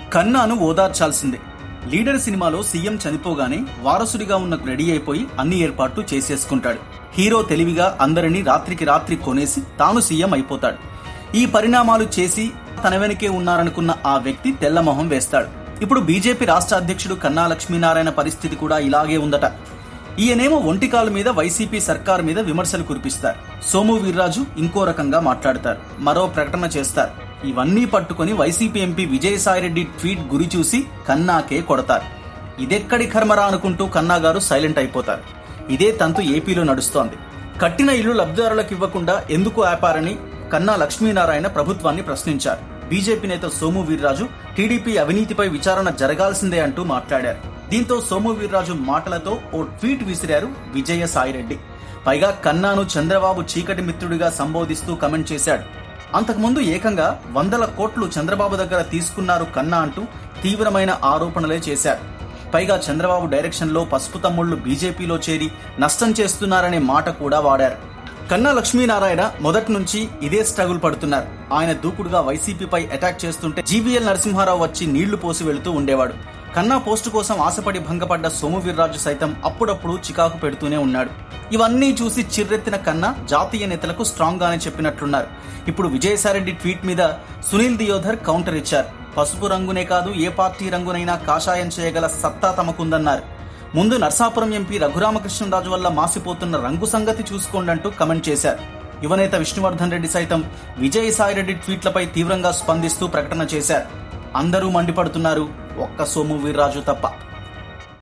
కన్నాను ఓదార్చాల్సిందే లీడర్ సినిమాలో సీఎం చనిపోగానే వారసుడిగా ఉన్న రెడీ అయిపోయి అన్ని ఏర్పాట్లు చేసేసుకుంటాడు హీరో తెలివిగా అందరినీ రాత్రికి రాత్రి కొనేసి తాను సీఎం అయిపోతాడు ఈ పరిణామాలు చేసి తన వెనకే ఉన్నారనుకున్న ఆ వ్యక్తి తెల్లమొహం వేస్తాడు ఇప్పుడు బీజేపీ రాష్ట్ర అధ్యక్షుడు కన్నా లక్ష్మీనారాయణ పరిస్థితి కూడా ఇలాగే ఉందట ఈయనేమో ఒంటికాల మీద వైసీపీ సర్కార్ మీద విమర్శలు కురిపిస్తారు సోము వీర్రాజు ఇంకో రకంగా మాట్లాడతారు మరో ప్రకటన చేస్తారు ఇవన్నీ పట్టుకొని వైసీపీ ఎంపీ విజయసాయిరెడ్డి ట్వీట్ గురి చూసి కన్నాకే కొడతారు ఇదెక్కడి కర్మరా అనుకుంటూ కన్నా గారు సైలెంట్ అయిపోతారు ఇదే తంతు ఏపీలో నడుస్తోంది కట్టిన ఇల్లు లబ్ధిదారులకు ఇవ్వకుండా ఎందుకు ఆపారని కన్నా లక్ష్మీనారాయణ ప్రభుత్వాన్ని ప్రశ్నించారు బీజేపీ నేత సోము వీర్రాజు టీడీపీ అవినీతిపై విచారణ జరగాల్సిందే అంటూ మాట్లాడారు దీంతో సోము వీర్రాజు మాటలతో ఓ ట్వీట్ విసిరారు విజయ సాయిరెడ్డి పైగా కన్నాను చంద్రబాబు చీకటి మిత్రుడిగా సంబోధిస్తూ కమెంట్ చేశాడు అంతకుముందు ఏకంగా వందల కోట్లు చంద్రబాబు దగ్గర తీసుకున్నారు కన్నా అంటూ తీవ్రమైన ఆరోపణలే చేశారు పైగా చంద్రబాబు డైరెక్షన్ లో పసుపు తమ్ముళ్లు బీజేపీలో చేరి నష్టం చేస్తున్నారనే మాట కూడా వాడారు కన్నా లక్ష్మీనారాయణ మొదటి నుంచి ఇదే స్ట్రగుల్ పడుతున్నారు ఆయన దూకుడుగా వైసీపీపై అటాక్ చేస్తుంటే జీవీఎల్ నరసింహారావు వచ్చి నీళ్లు పోసి వెళుతూ ఉండేవాడు కన్నా పోస్టు కోసం ఆశపడి భంగపడ్డ సోము వీర్రాజు సైతం అప్పుడప్పుడు చికాకు పెడుతూనే ఉన్నాడు ఇవన్నీ చూసి చిర్రెత్తిన కన్నా జాతీయ నేతలకు స్ట్రాంగ్ గానే చెప్పినట్లున్నారు ఇప్పుడు విజయసాయిరెడ్డి ట్వీట్ మీద సునీల్ దియోధర్ కౌంటర్ ఇచ్చారు పసుపు రంగునే కాదు ఏ పార్టీ రంగునైనా కాషాయం చేయగల సత్తా తమకుందన్నారు ముందు నర్సాపురం ఎంపీ రఘురామకృష్ణరాజు వల్ల మాసిపోతున్న రంగు సంగతి చూసుకోండంటూ కమెంట్ చేశారు యువనేత విష్ణువర్ధన్ రెడ్డి సైతం విజయసాయిరెడ్డి ట్వీట్లపై తీవ్రంగా స్పందిస్తూ ప్రకటన చేశారు అందరూ మండిపడుతున్నారు ఒక్క సోము వీర్రాజు తప్ప